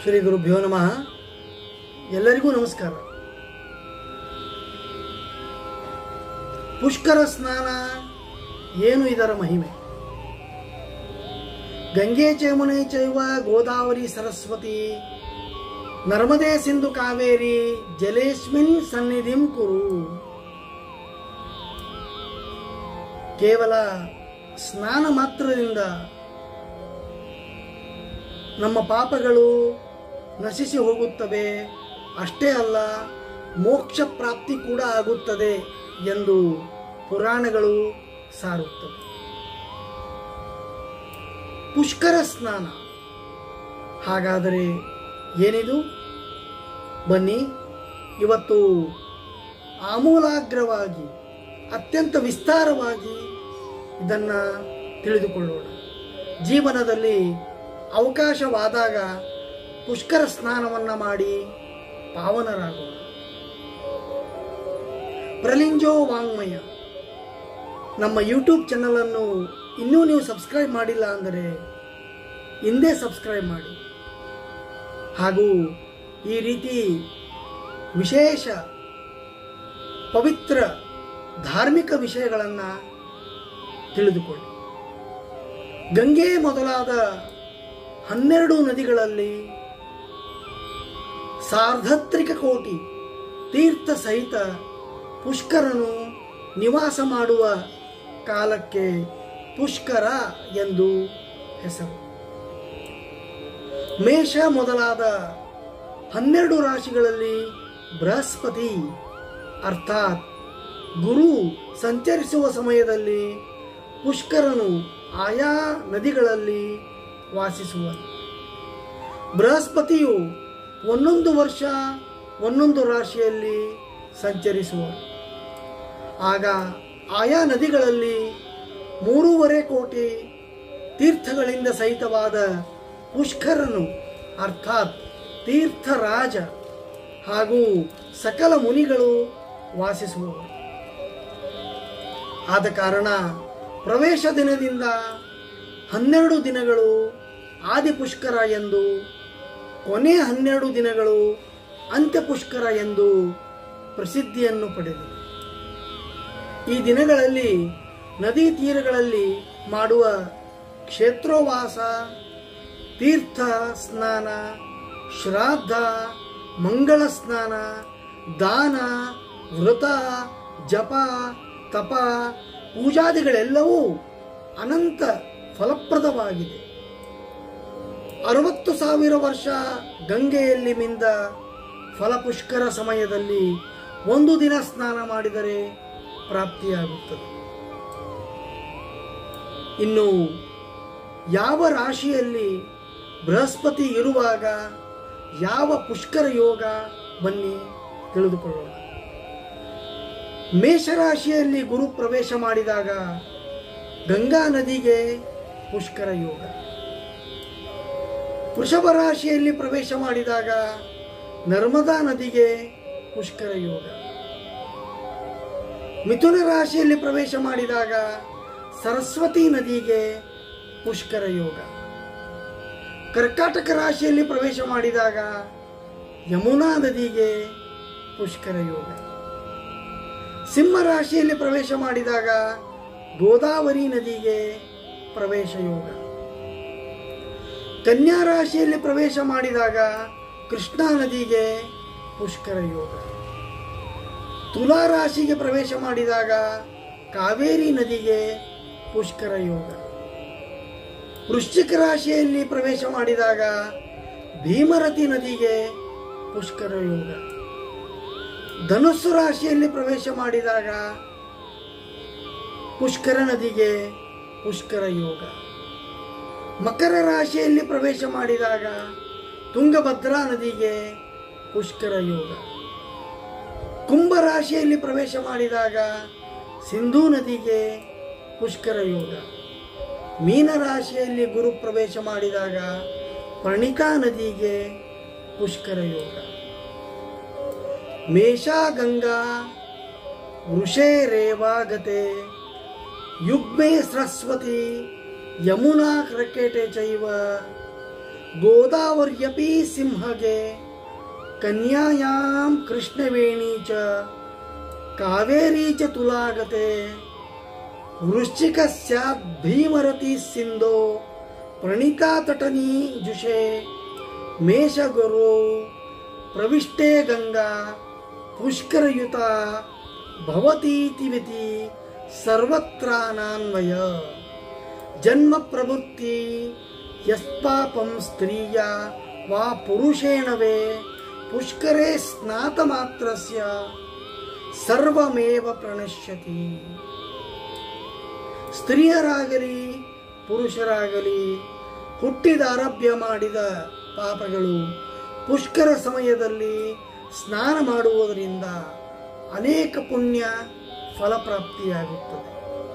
ಶ್ರೀ ಗುರುಭ್ಯೋ ನಮಃ ಎಲ್ಲರಿಗೂ ನಮಸ್ಕಾರ ಪುಷ್ಕರ ಸ್ನಾನ ಏನು ಇದರ ಮಹಿಮೆ ಗಂಗೆ ಚೇಮುನೆ ಚೈವ ಗೋದಾವರಿ ಸರಸ್ವತಿ ನರ್ಮದೆ ಸಿಂಧು ಕಾವೇರಿ ಜಲೇಸ್ಮಿನ್ ಸನ್ನಿಧಿಂ ಕುರು ಕೇವಲ ಸ್ನಾನ ಮಾತ್ರದಿಂದ ನಮ್ಮ ಪಾಪಗಳು ನಶಿಸಿ ಹೋಗುತ್ತವೆ ಅಷ್ಟೇ ಅಲ್ಲ ಮೋಕ್ಷ ಪ್ರಾಪ್ತಿ ಕೂಡ ಆಗುತ್ತದೆ ಎಂದು ಪುರಾಣಗಳು ಸಾರುತ್ತವೆ ಪುಷ್ಕರ ಸ್ನಾನ ಹಾಗಾದರೆ ಏನಿದು ಬನ್ನಿ ಇವತ್ತು ಆಮೂಲಾಗ್ರವಾಗಿ ಅತ್ಯಂತ ವಿಸ್ತಾರವಾಗಿ ಇದನ್ನು ತಿಳಿದುಕೊಳ್ಳೋಣ ಜೀವನದಲ್ಲಿ ಅವಕಾಶವಾದಾಗ ಪುಷ್ಕರ ಸ್ನಾನವನ್ನು ಮಾಡಿ ಪಾವನರಾಗೋಣ ಪ್ರಲಿಂಜೋ ವಾಂಗ್ಮಯ ನಮ್ಮ ಯೂಟ್ಯೂಬ್ ಚಾನಲನ್ನು ಇನ್ನೂ ನೀವು ಸಬ್ಸ್ಕ್ರೈಬ್ ಮಾಡಿಲ್ಲ ಅಂದರೆ ಹಿಂದೆ ಸಬ್ಸ್ಕ್ರೈಬ್ ಮಾಡಿ ಹಾಗೂ ಈ ರೀತಿ ವಿಶೇಷ ಪವಿತ್ರ ಧಾರ್ಮಿಕ ವಿಷಯಗಳನ್ನು ತಿಳಿದುಕೊಳ್ಳಿ ಗಂಗೆ ಮೊದಲಾದ ಹನ್ನೆರಡು ನದಿಗಳಲ್ಲಿ ಸಾರ್ಧತ್ರಿಕ ಕೋಟಿ ತೀರ್ಥ ಸಹಿತ ಪುಷ್ಕರನು ನಿವಾಸ ಮಾಡುವ ಕಾಲಕ್ಕೆ ಪುಷ್ಕರ ಎಂದು ಹೆಸರು ಮೇಷ ಮೊದಲಾದ ಹನ್ನೆರಡು ರಾಶಿಗಳಲ್ಲಿ ಬೃಹಸ್ಪತಿ ಅರ್ಥಾತ್ ಗುರು ಸಂಚರಿಸುವ ಸಮಯದಲ್ಲಿ ಪುಷ್ಕರನು ಆಯಾ ನದಿಗಳಲ್ಲಿ ವಾಸಿಸುವನು ಬೃಹಸ್ಪತಿಯು ಒಂದೊಂದು ವರ್ಷ ಒಂದೊಂದು ರಾಶಿಯಲ್ಲಿ ಸಂಚರಿಸುವರು ಆಗ ಆಯಾ ನದಿಗಳಲ್ಲಿ ಮೂರುವರೆ ಕೋಟಿ ತೀರ್ಥಗಳಿಂದ ಸಹಿತವಾದ ಪುಷ್ಕರನು ಅರ್ಥಾತ್ ತೀರ್ಥರಾಜ ಹಾಗೂ ಸಕಲ ಮುನಿಗಳು ವಾಸಿಸುವವರು ಆದ ಕಾರಣ ಪ್ರವೇಶ ದಿನದಿಂದ ಹನ್ನೆರಡು ದಿನಗಳು ಆದಿ ಪುಷ್ಕರ ಎಂದು ಕೊನೆ ಹನ್ನೆರಡು ದಿನಗಳು ಅಂತ್ಯ ಪುಷ್ಕರ ಎಂದು ಪ್ರಸಿದ್ಧಿಯನ್ನು ಪಡೆದಿದೆ ಈ ದಿನಗಳಲ್ಲಿ ನದಿ ತೀರಗಳಲ್ಲಿ ಮಾಡುವ ಕ್ಷೇತ್ರೋವಾಸ ತೀರ್ಥ ಸ್ನಾನ ಶ್ರಾದ್ದ ಮಂಗಳ ಸ್ನಾನ ದಾನ ವೃತ ಜಪ ತಪ ಪೂಜಾದಿಗಳೆಲ್ಲವೂ ಅನಂತ ಫಲಪ್ರದವಾಗಿದೆ ಅರವತ್ತು ಸಾವಿರ ವರ್ಷ ಗಂಗೆಯಲ್ಲಿ ಮಿಂದ ಫಲಪುಷ್ಕರ ಸಮಯದಲ್ಲಿ ಒಂದು ದಿನ ಸ್ನಾನ ಮಾಡಿದರೆ ಪ್ರಾಪ್ತಿಯಾಗುತ್ತದೆ ಇನ್ನು ಯಾವ ರಾಶಿಯಲ್ಲಿ ಬೃಹಸ್ಪತಿ ಇರುವಾಗ ಯಾವ ಪುಷ್ಕರ ಯೋಗ ಬನ್ನಿ ತಿಳಿದುಕೊಳ್ಳೋಣ ಮೇಷರಾಶಿಯಲ್ಲಿ ಗುರು ಪ್ರವೇಶ ಮಾಡಿದಾಗ ಗಂಗಾ ನದಿಗೆ ಪುಷ್ಕರ ಯೋಗ ವೃಷಭ ರಾಶಿಯಲ್ಲಿ ಪ್ರವೇಶ ಮಾಡಿದಾಗ ನರ್ಮದಾ ನದಿಗೆ ಪುಷ್ಕರ ಯೋಗ ಮಿಥುನ ರಾಶಿಯಲ್ಲಿ ಪ್ರವೇಶ ಮಾಡಿದಾಗ ಸರಸ್ವತಿ ನದಿಗೆ ಪುಷ್ಕರ ಯೋಗ ಕರ್ಕಾಟಕ ರಾಶಿಯಲ್ಲಿ ಪ್ರವೇಶ ಮಾಡಿದಾಗ ಯಮುನಾ ನದಿಗೆ ಪುಷ್ಕರ ಯೋಗ ಸಿಂಹ ರಾಶಿಯಲ್ಲಿ ಪ್ರವೇಶ ಮಾಡಿದಾಗ ಗೋದಾವರಿ ನದಿಗೆ ಪ್ರವೇಶ ಯೋಗ ಕನ್ಯಾ ರಾಶಿಯಲ್ಲಿ ಪ್ರವೇಶ ಮಾಡಿದಾಗ ಕೃಷ್ಣಾ ನದಿಗೆ ಪುಷ್ಕರ ಯೋಗ ತುಲಾ ರಾಶಿಗೆ ಪ್ರವೇಶ ಮಾಡಿದಾಗ ಕಾವೇರಿ ನದಿಗೆ ಪುಷ್ಕರ ಯೋಗ ವೃಶ್ಚಿಕ ರಾಶಿಯಲ್ಲಿ ಪ್ರವೇಶ ಮಾಡಿದಾಗ ಭೀಮರತಿ ನದಿಗೆ ಪುಷ್ಕರ ಯೋಗ ಧನುಸ್ಸು ರಾಶಿಯಲ್ಲಿ ಪ್ರವೇಶ ಮಾಡಿದಾಗ ಪುಷ್ಕರ ನದಿಗೆ ಪುಷ್ಕರ ಯೋಗ ಮಕರ ರಾಶಿಯಲ್ಲಿ ಪ್ರವೇಶ ಮಾಡಿದಾಗ ತುಂಗಭದ್ರಾ ನದಿಗೆ ಪುಷ್ಕರ ಯೋಗ ಕುಂಭ ರಾಶಿಯಲ್ಲಿ ಪ್ರವೇಶ ಮಾಡಿದಾಗ ಸಿಂಧೂ ನದಿಗೆ ಪುಷ್ಕರ ಯೋಗ ಮೀನ ರಾಶಿಯಲ್ಲಿ ಗುರು ಪ್ರವೇಶ ಮಾಡಿದಾಗ ಪ್ರಣಿಕಾ ನದಿಗೆ ಪುಷ್ಕರ ಯೋಗ ಮೇಷಾ ಗಂಗಾ ವೃಷೇ ರೇವಾಗತೆ ಯುಗ್ಮೇ ಸರಸ್ವತಿ ಯಮುನಾ ಕ್ರಕೆಟೆ ಚೈವ ಗೋದಾವರ್ಯಪಿ ಸಿಂಹಗೆ ಕನ್ಯಾಯಾಂ ಕೃಷ್ಣವೇಣಿ ಚ ಕಾವೇರಿ ಚ ತುಲಾಗತೆ ವೃಶ್ಚಿಕ ಸ್ಯಾತ್ ಭೀಮರತಿ ಸಿಂಧೋ ಪ್ರಣೀತಾ ತಟನಿ ಜುಷೆ ಮೇಷಗುರು ಪ್ರವಿಷ್ಟೇ ಗಂಗಾ ಪುಷ್ಕರಯುತ ಭವತೀತಿವಿತಿ ಸರ್ವತ್ರಾನಾನ್ವಯ ಜನ್ಮ ಪ್ರವೃತ್ತಿ ಯಸ್ಪಾಪಂ ಸ್ತ್ರೀಯ ವಾ ಪುರುಷೇಣವೇ ಪುಷ್ಕರೇ ಸ್ನಾತ ಮಾತ್ರಸ್ಯ ಸರ್ವಮೇವ ಪ್ರಣಶ್ಯತಿ ಸ್ತ್ರೀಯರಾಗಲಿ ಪುರುಷರಾಗಲಿ ಹುಟ್ಟಿದ ಆರಭ್ಯ ಮಾಡಿದ ಪಾಪಗಳು ಪುಷ್ಕರ ಸಮಯದಲ್ಲಿ ಸ್ನಾನ ಮಾಡುವುದರಿಂದ ಅನೇಕ ಪುಣ್ಯ ಫಲಪ್ರಾಪ್ತಿಯಾಗುತ್ತದೆ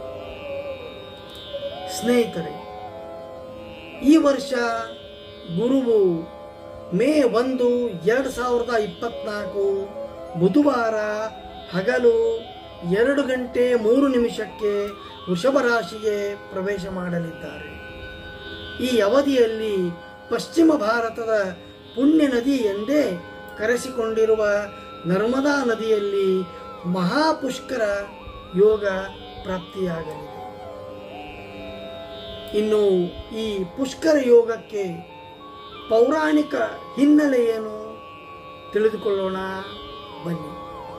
ಸ್ನೇಹಿತರೆ ಈ ವರ್ಷ ಗುರುವು ಮೇ ಒಂದು ಎರಡು ಸಾವಿರದ ಇಪ್ಪತ್ನಾಲ್ಕು ಬುಧವಾರ ಹಗಲು ಎರಡು ಗಂಟೆ ಮೂರು ನಿಮಿಷಕ್ಕೆ ವೃಷಭ ರಾಶಿಗೆ ಪ್ರವೇಶ ಮಾಡಲಿದ್ದಾರೆ ಈ ಅವಧಿಯಲ್ಲಿ ಪಶ್ಚಿಮ ಭಾರತದ ಪುಣ್ಯ ನದಿ ಎಂದೇ ಕರೆಸಿಕೊಂಡಿರುವ ನರ್ಮದಾ ನದಿಯಲ್ಲಿ ಮಹಾಪುಷ್ಕರ ಯೋಗ ಪ್ರಾಪ್ತಿಯಾಗಲಿದೆ ಇನ್ನು ಈ ಪುಷ್ಕರ ಯೋಗಕ್ಕೆ ಪೌರಾಣಿಕ ಹಿನ್ನೆಲೆ ಏನು ತಿಳಿದುಕೊಳ್ಳೋಣ ಬನ್ನಿ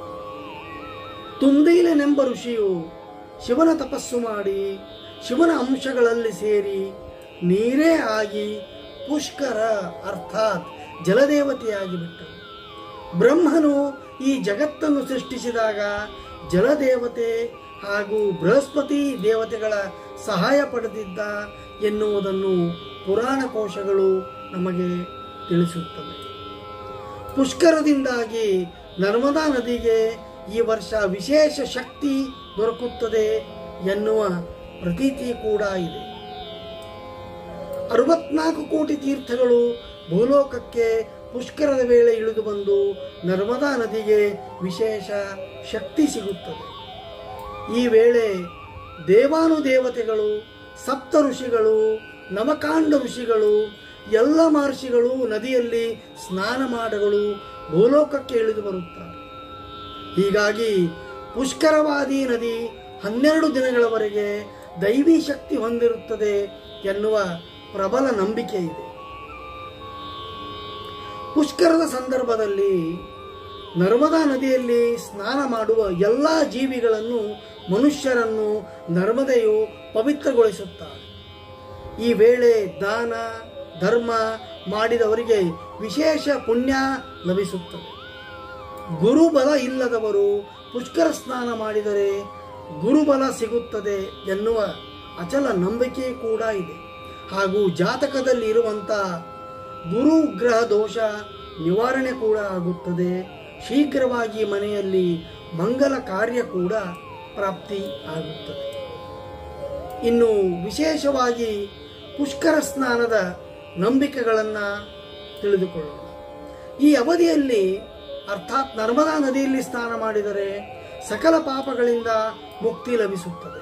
ತುಂದೈಲನೆಂಬ ಋಷಿಯು ಶಿವನ ತಪಸ್ಸು ಮಾಡಿ ಶಿವನ ಅಂಶಗಳಲ್ಲಿ ಸೇರಿ ನೀರೇ ಆಗಿ ಪುಷ್ಕರ ಅರ್ಥಾತ್ ಜಲದೇವತೆಯಾಗಿ ಬಿಟ್ಟರು ಬ್ರಹ್ಮನು ಈ ಜಗತ್ತನ್ನು ಸೃಷ್ಟಿಸಿದಾಗ ಜಲದೇವತೆ ಹಾಗೂ ಬೃಹಸ್ಪತಿ ದೇವತೆಗಳ ಸಹಾಯ ಪಡೆದಿದ್ದ ಎನ್ನುವುದನ್ನು ಪುರಾಣ ಕೋಶಗಳು ನಮಗೆ ತಿಳಿಸುತ್ತವೆ ಪುಷ್ಕರದಿಂದಾಗಿ ನರ್ಮದಾ ನದಿಗೆ ಈ ವರ್ಷ ವಿಶೇಷ ಶಕ್ತಿ ದೊರಕುತ್ತದೆ ಎನ್ನುವ ಪ್ರತೀತಿ ಕೂಡ ಇದೆ ಅರವತ್ನಾಲ್ಕು ಕೋಟಿ ತೀರ್ಥಗಳು ಭೂಲೋಕಕ್ಕೆ ಪುಷ್ಕರದ ವೇಳೆ ಇಳಿದು ಬಂದು ನರ್ಮದಾ ನದಿಗೆ ವಿಶೇಷ ಶಕ್ತಿ ಸಿಗುತ್ತದೆ ಈ ವೇಳೆ ದೇವಾನುದೇವತೆಗಳು ಸಪ್ತ ಋಷಿಗಳು ನಮಕಾಂಡ ಋಷಿಗಳು ಎಲ್ಲ ಮಹರ್ಷಿಗಳು ನದಿಯಲ್ಲಿ ಸ್ನಾನ ಮಾಡಗಳು ಭೂಲೋಕಕ್ಕೆ ಇಳಿದು ಬರುತ್ತಾರೆ ಹೀಗಾಗಿ ಪುಷ್ಕರವಾದಿ ನದಿ ಹನ್ನೆರಡು ದಿನಗಳವರೆಗೆ ದೈವಿ ಶಕ್ತಿ ಹೊಂದಿರುತ್ತದೆ ಎನ್ನುವ ಪ್ರಬಲ ನಂಬಿಕೆ ಇದೆ ಪುಷ್ಕರದ ಸಂದರ್ಭದಲ್ಲಿ ನರ್ಮದಾ ನದಿಯಲ್ಲಿ ಸ್ನಾನ ಮಾಡುವ ಎಲ್ಲ ಜೀವಿಗಳನ್ನು ಮನುಷ್ಯರನ್ನು ನರ್ಮದೆಯು ಪವಿತ್ರಗೊಳಿಸುತ್ತಾರೆ ಈ ವೇಳೆ ದಾನ ಧರ್ಮ ಮಾಡಿದವರಿಗೆ ವಿಶೇಷ ಪುಣ್ಯ ಲಭಿಸುತ್ತದೆ ಗುರುಬಲ ಇಲ್ಲದವರು ಪುಷ್ಕರ ಸ್ನಾನ ಮಾಡಿದರೆ ಗುರುಬಲ ಸಿಗುತ್ತದೆ ಎನ್ನುವ ಅಚಲ ನಂಬಿಕೆ ಕೂಡ ಇದೆ ಹಾಗೂ ಜಾತಕದಲ್ಲಿ ಇರುವಂಥ ಗುರು ಗ್ರಹ ದೋಷ ನಿವಾರಣೆ ಕೂಡ ಆಗುತ್ತದೆ ಶೀಘ್ರವಾಗಿ ಮನೆಯಲ್ಲಿ ಮಂಗಲ ಕಾರ್ಯ ಕೂಡ ಪ್ರಾಪ್ತಿ ಆಗುತ್ತದೆ ಇನ್ನು ವಿಶೇಷವಾಗಿ ಪುಷ್ಕರ ಸ್ನಾನದ ನಂಬಿಕೆಗಳನ್ನು ತಿಳಿದುಕೊಳ್ಳೋಣ ಈ ಅವಧಿಯಲ್ಲಿ ಅರ್ಥಾತ್ ನರ್ಮದಾ ನದಿಯಲ್ಲಿ ಸ್ನಾನ ಮಾಡಿದರೆ ಸಕಲ ಪಾಪಗಳಿಂದ ಮುಕ್ತಿ ಲಭಿಸುತ್ತದೆ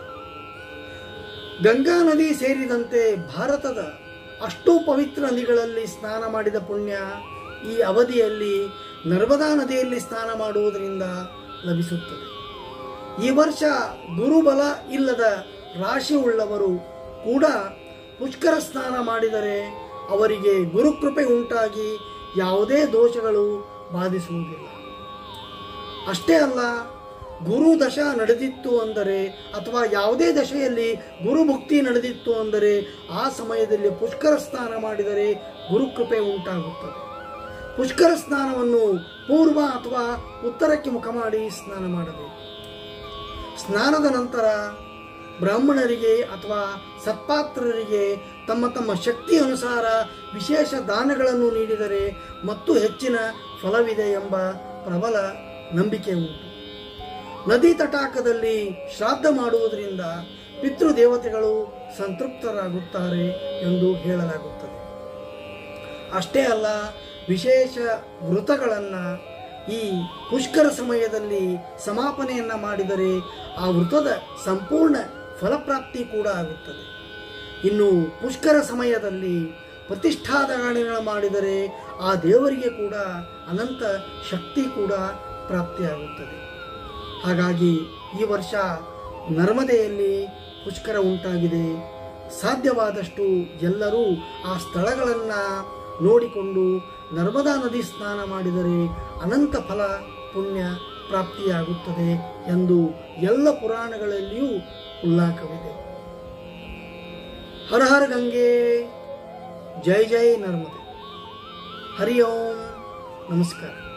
ಗಂಗಾ ನದಿ ಸೇರಿದಂತೆ ಭಾರತದ ಅಷ್ಟೂ ಪವಿತ್ರ ನದಿಗಳಲ್ಲಿ ಸ್ನಾನ ಮಾಡಿದ ಪುಣ್ಯ ಈ ಅವಧಿಯಲ್ಲಿ ನರ್ಮದಾ ನದಿಯಲ್ಲಿ ಸ್ನಾನ ಮಾಡುವುದರಿಂದ ಲಭಿಸುತ್ತದೆ ಈ ವರ್ಷ ಗುರುಬಲ ಇಲ್ಲದ ರಾಶಿ ಉಳ್ಳವರು ಕೂಡ ಪುಷ್ಕರ ಸ್ನಾನ ಮಾಡಿದರೆ ಅವರಿಗೆ ಗುರುಕೃಪೆ ಉಂಟಾಗಿ ಯಾವುದೇ ದೋಷಗಳು ಬಾಧಿಸುವುದಿಲ್ಲ ಅಷ್ಟೇ ಅಲ್ಲ ಗುರು ದಶ ನಡೆದಿತ್ತು ಅಂದರೆ ಅಥವಾ ಯಾವುದೇ ದಶೆಯಲ್ಲಿ ಗುರು ಭಕ್ತಿ ನಡೆದಿತ್ತು ಅಂದರೆ ಆ ಸಮಯದಲ್ಲಿ ಪುಷ್ಕರ ಸ್ನಾನ ಮಾಡಿದರೆ ಗುರುಕೃಪೆ ಉಂಟಾಗುತ್ತದೆ ಪುಷ್ಕರ ಸ್ನಾನವನ್ನು ಪೂರ್ವ ಅಥವಾ ಉತ್ತರಕ್ಕೆ ಮುಖ ಮಾಡಿ ಸ್ನಾನ ಮಾಡಬೇಕು ಸ್ನಾನದ ನಂತರ ಬ್ರಾಹ್ಮಣರಿಗೆ ಅಥವಾ ಸತ್ಪಾತ್ರರಿಗೆ ತಮ್ಮ ತಮ್ಮ ಶಕ್ತಿ ಅನುಸಾರ ವಿಶೇಷ ದಾನಗಳನ್ನು ನೀಡಿದರೆ ಮತ್ತು ಹೆಚ್ಚಿನ ಫಲವಿದೆ ಎಂಬ ಪ್ರಬಲ ನಂಬಿಕೆ ಉಂಟು ನದಿ ತಟಾಕದಲ್ಲಿ ಶ್ರಾದ್ದ ಮಾಡುವುದರಿಂದ ಪಿತೃದೇವತೆಗಳು ಸಂತೃಪ್ತರಾಗುತ್ತಾರೆ ಎಂದು ಹೇಳಲಾಗುತ್ತದೆ ಅಷ್ಟೇ ಅಲ್ಲ ವಿಶೇಷ ವೃತಗಳನ್ನು ಈ ಪುಷ್ಕರ ಸಮಯದಲ್ಲಿ ಸಮಾಪನೆಯನ್ನ ಮಾಡಿದರೆ ಆ ವೃತದ ಸಂಪೂರ್ಣ ಫಲಪ್ರಾಪ್ತಿ ಕೂಡ ಆಗುತ್ತದೆ ಇನ್ನು ಪುಷ್ಕರ ಸಮಯದಲ್ಲಿ ಪ್ರತಿಷ್ಠಾದಾನಗಳು ಮಾಡಿದರೆ ಆ ದೇವರಿಗೆ ಕೂಡ ಅನಂತ ಶಕ್ತಿ ಕೂಡ ಪ್ರಾಪ್ತಿಯಾಗುತ್ತದೆ ಹಾಗಾಗಿ ಈ ವರ್ಷ ನರ್ಮದೆಯಲ್ಲಿ ಪುಷ್ಕರ ಉಂಟಾಗಿದೆ ಸಾಧ್ಯವಾದಷ್ಟು ಎಲ್ಲರೂ ಆ ಸ್ಥಳಗಳನ್ನು ನೋಡಿಕೊಂಡು ನರ್ಮದಾ ನದಿ ಸ್ನಾನ ಮಾಡಿದರೆ ಅನಂತ ಫಲ ಪುಣ್ಯ ಪ್ರಾಪ್ತಿಯಾಗುತ್ತದೆ ಎಂದು ಎಲ್ಲ ಪುರಾಣಗಳಲ್ಲಿಯೂ ಉಲ್ಲೇಖವಿದೆ ಹರ ಹರ ಗಂಗೆ ಜೈ ಜೈ ನರ್ಮದೆ ಹರಿ ಓಂ ನಮಸ್ಕಾರ